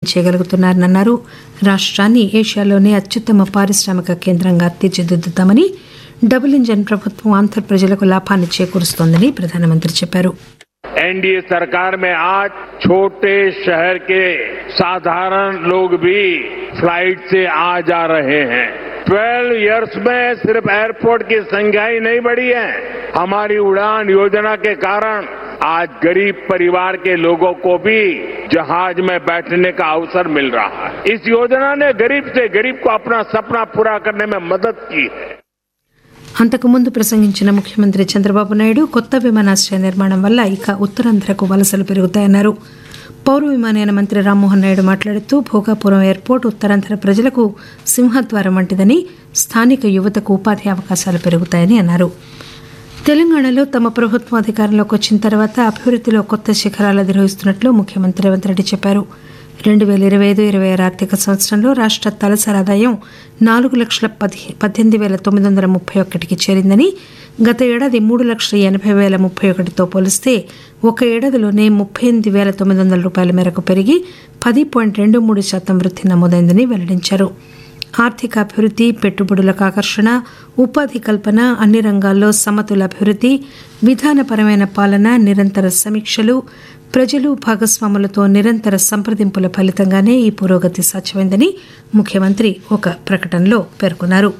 చేయగలుగుతున్నారని అన్నారు రాష్ట్రాన్ని ఏషియాలోనే అత్యుత్తమ పారిశ్రామిక కేంద్రంగా తీర్చిదిద్దుతామని డబుల్ ఇంజన్ ప్రభుత్వం ఆంధ్ర ప్రజలకు లాభాన్ని చేకూరుస్తోందని ప్రధానమంత్రి చెప్పారు एनडीए सरकार में आज छोटे शहर के साधारण लोग भी फ्लाइट से आ जा रहे हैं 12 इयर्स में सिर्फ एयरपोर्ट की संख्या ही नहीं बढ़ी है हमारी उड़ान योजना के कारण आज गरीब परिवार के लोगों को भी जहाज में बैठने का अवसर मिल रहा है इस योजना ने गरीब से गरीब को अपना सपना पूरा करने में मदद की है అంతకుముందు ప్రసంగించిన ముఖ్యమంత్రి చంద్రబాబు నాయుడు కొత్త విమానాశ్రయ నిర్మాణం వల్ల ఇక ఉత్తరాంధ్రకు వలసలు పెరుగుతాయన్నారు పౌర విమానయాన మంత్రి రామ్మోహన్ నాయుడు మాట్లాడుతూ భోగాపురం ఎయిర్పోర్ట్ ఉత్తరాంధ్ర ప్రజలకు సింహద్వారం వంటిదని స్థానిక యువతకు ఉపాధి అవకాశాలు పెరుగుతాయని అన్నారు తెలంగాణలో తమ ప్రభుత్వం అధికారంలోకి వచ్చిన తర్వాత అభివృద్దిలో కొత్త శిఖరాలు అధిరోహిస్తున్నట్లు ముఖ్యమంత్రి రేవంత్ రెడ్డి చెప్పారు రెండు వేల ఇరవై ఐదు ఇరవై ఆరు ఆర్థిక సంవత్సరంలో రాష్ట్ర తలసరి ఆదాయం నాలుగు లక్షల పది పద్దెనిమిది వేల తొమ్మిది వందల ముప్పై ఒకటికి చేరిందని గత ఏడాది మూడు లక్షల ఎనభై వేల ముప్పై ఒకటితో పోలిస్తే ఒక ఏడాదిలోనే ముప్పై ఎనిమిది వేల తొమ్మిది వందల రూపాయల మేరకు పెరిగి పది పాయింట్ రెండు మూడు శాతం వృద్ధి నమోదైందని వెల్లడించారు ఆర్థిక అభివృద్ధి పెట్టుబడులకు ఆకర్షణ ఉపాధి కల్పన అన్ని రంగాల్లో సమతుల అభివృద్ధి విధానపరమైన పాలన నిరంతర సమీక్షలు ప్రజలు భాగస్వాములతో నిరంతర సంప్రదింపుల ఫలితంగానే ఈ పురోగతి సాధ్యమైందని ముఖ్యమంత్రి ఒక ప్రకటనలో పేర్కొన్నారు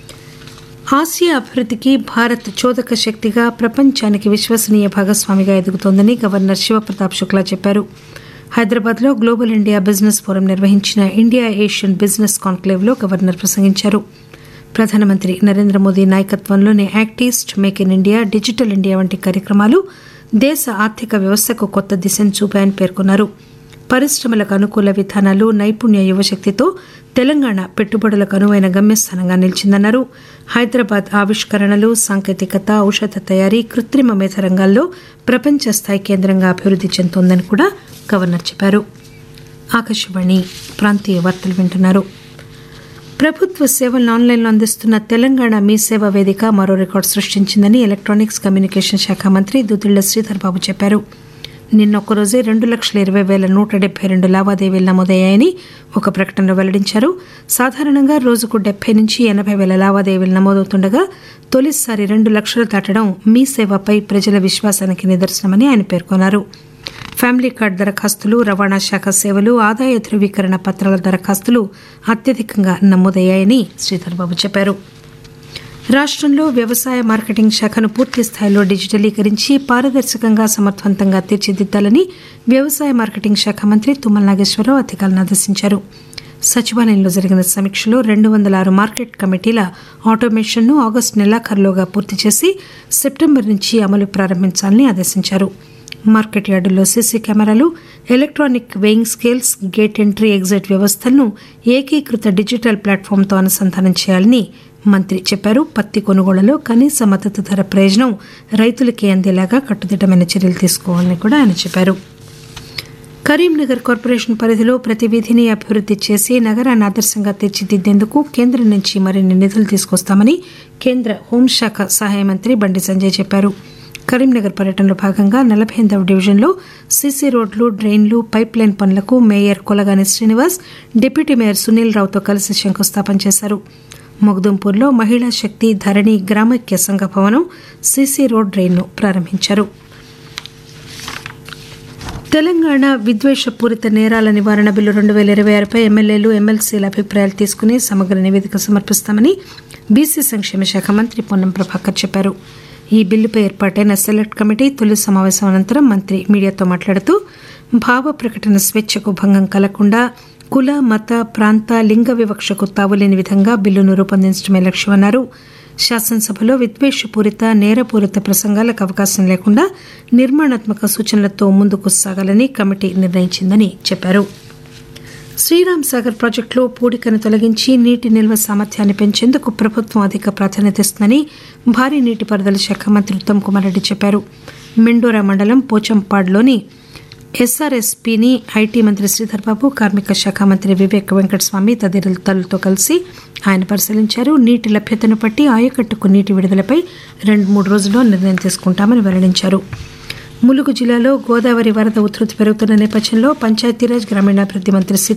ఆసియా అభివృద్ధికి భారత్ చోదక శక్తిగా ప్రపంచానికి విశ్వసనీయ భాగస్వామిగా ఎదుగుతోందని గవర్నర్ శివప్రతాప్ శుక్లా చెప్పారు హైదరాబాద్లో గ్లోబల్ ఇండియా బిజినెస్ ఫోరం నిర్వహించిన ఇండియా ఏషియన్ బిజినెస్ కాన్క్లేవ్లో గవర్నర్ ప్రసంగించారు ప్రధానమంత్రి నరేంద్ర మోదీ నాయకత్వంలోని act east make in India digital India వంటి కార్యక్రమాలు దేశ ఆర్థిక వ్యవస్థకు కొత్త దిశను చూపాయని పేర్కొన్నారు పరిశ్రమలకు అనుకూల విధానాలు నైపుణ్య యువశక్తితో తెలంగాణ పెట్టుబడులకు అనువైన గమ్యస్థానంగా నిలిచిందన్నారు హైదరాబాద్ ఆవిష్కరణలు సాంకేతికత ఔషధ తయారీ కృత్రిమ మేధ రంగాల్లో ప్రపంచ స్థాయి కేంద్రంగా అభివృద్ధి చెందుతోందని కూడా గవర్నర్ చెప్పారు ఆకాశవాణి ప్రాంతీయ వార్తలు వింటున్నారు ప్రభుత్వ సేవలను ఆన్లైన్లో అందిస్తున్న తెలంగాణ మీ సేవ వేదిక మరో రికార్డు సృష్టించిందని ఎలక్ట్రానిక్స్ కమ్యూనికేషన్ శాఖ మంత్రి దుద్దిళ్ల శ్రీధర్ బాబు చెప్పారు నిన్న ఒక్కరోజే రెండు లక్షల ఇరవై వేల నూట డెబ్బై రెండు లావాదేవీలు నమోదయ్యాయని ఒక ప్రకటనలో వెల్లడించారు సాధారణంగా రోజుకు డెబ్బై నుంచి ఎనభై వేల లావాదేవీలు నమోదవుతుండగా తొలిసారి రెండు లక్షలు దాటడం మీ సేవపై ప్రజల విశ్వాసానికి నిదర్శనమని ఆయన పేర్కొన్నారు ఫ్యామిలీ కార్డు దరఖాస్తులు రవాణా శాఖ సేవలు ఆదాయ ధృవీకరణ పత్రాల దరఖాస్తులు అత్యధికంగా నమోదయ్యాయని శ్రీధర్బాబు చెప్పారు రాష్టంలో వ్యవసాయ మార్కెటింగ్ శాఖను పూర్తి స్థాయిలో డిజిటలీకరించి పారదర్శకంగా సమర్థవంతంగా తీర్చిదిద్దాలని వ్యవసాయ మార్కెటింగ్ శాఖ మంత్రి తుమ్మల నాగేశ్వరరావు అధికారులను ఆదేశించారు సచివాలయంలో జరిగిన సమీక్షలో రెండు వందల ఆరు మార్కెట్ కమిటీల ఆటోమేషన్ను ఆగస్టు నెలాఖరులోగా పూర్తి చేసి సెప్టెంబర్ నుంచి అమలు ప్రారంభించాలని ఆదేశించారు మార్కెట్ యార్డుల్లో CC cameras electronic weighing scales gate entry exit వ్యవస్థలను ఏకీకృత డిజిటల్ ప్లాట్ఫామ్తో అనుసంధానం చేయాలని మంత్రి చెప్పారు పత్తి కొనుగోళ్లలో కనీస మద్దతు ధర ప్రయోజనం రైతులకే అందేలాగా కట్టుదిట్టమైన చర్యలు తీసుకోవాలని కూడా ఆయన చెప్పారు కరీంనగర్ కార్పొరేషన్ పరిధిలో ప్రతి వీధిని అభివృద్ధి చేసి నగరాన్ని ఆదర్శంగా తీర్చిదిద్దేందుకు కేంద్రం నుంచి మరిన్ని నిధులు తీసుకొస్తామని కేంద్ర హోంశాఖ సహాయ మంత్రి బండి సంజయ్ చెప్పారు కరీంనగర్ పర్యటనలో భాగంగా నలభై ఎనిమిదవ డివిజన్లో సీసీ రోడ్లు డ్రైన్లు పైప్ లైన్ పనులకు mayor Kolagani Srinivas deputy mayor Sunil రావుతో కలిసి శంకుస్థాపన చేశారు మొగదుంపూర్లో మహిళా శక్తి ధరణి గ్రామైక్య సంఘ భవనం సీసీ రోడ్ డ్రైన్ను ప్రారంభించారు తెలంగాణ విద్వేషపూరిత నేరాల నివారణ బిల్లు రెండు వేల ఇరవై ఆరుపై ఎమ్మెల్యేలు ఎమ్మెల్సీల అభిప్రాయాలు తీసుకుని సమగ్ర నివేదిక సమర్పిస్తామని బీసీ సంక్షేమ శాఖ మంత్రి పొన్నం ప్రభాకర్ చెప్పారు ఈ బిల్లుపై ఏర్పాటైన సెలెక్ట్ కమిటీ తొలి సమావేశం అనంతరం మంత్రి మీడియాతో మాట్లాడుతూ భావ ప్రకటన స్వేచ్ఛకు భంగం కలగకుండా కుల మత ప్రాంత లింగ వివక్షకు తావులేని విధంగా బిల్లును రూపొందించడమే లక్ష్యమన్నారు శాసనసభలో విద్వేషపూరిత నేరపూరిత ప్రసంగాలకు అవకాశం లేకుండా నిర్మాణాత్మక సూచనలతో ముందుకు సాగాలని కమిటీ నిర్ణయించిందని చెప్పారు శ్రీరామ్ సాగర్ ప్రాజెక్టులో పూడికను తొలగించి నీటి నిల్వ సామర్థ్యాన్ని పెంచేందుకు ప్రభుత్వం అధిక ప్రాధాన్యత ఇస్తుందని భారీ నీటిపారుదల శాఖ మంత్రి ఉత్తమ్ కుమార్ రెడ్డి చెప్పారు మెండోరా మండలం పోచంపాడ్లోని ఎస్ఆర్ఎస్పీని ఐటీ మంత్రి శ్రీధర్ బాబు కార్మిక శాఖ మంత్రి వివేక్ వెంకటస్వామి తదితరులతో కలిసి ఆయన పరిశీలించారు నీటి లభ్యతను బట్టి ఆయకట్టుకు నీటి విడుదలపై రెండు మూడు రోజుల్లో నిర్ణయం తీసుకుంటామని వెల్లడించారు ములుగు జిల్లాలో గోదావరి వరద ఉధృతి పెరుగుతున్న నేపథ్యంలో పంచాయతీరాజ్ గ్రామీణాభివృద్ధి మంత్రి సి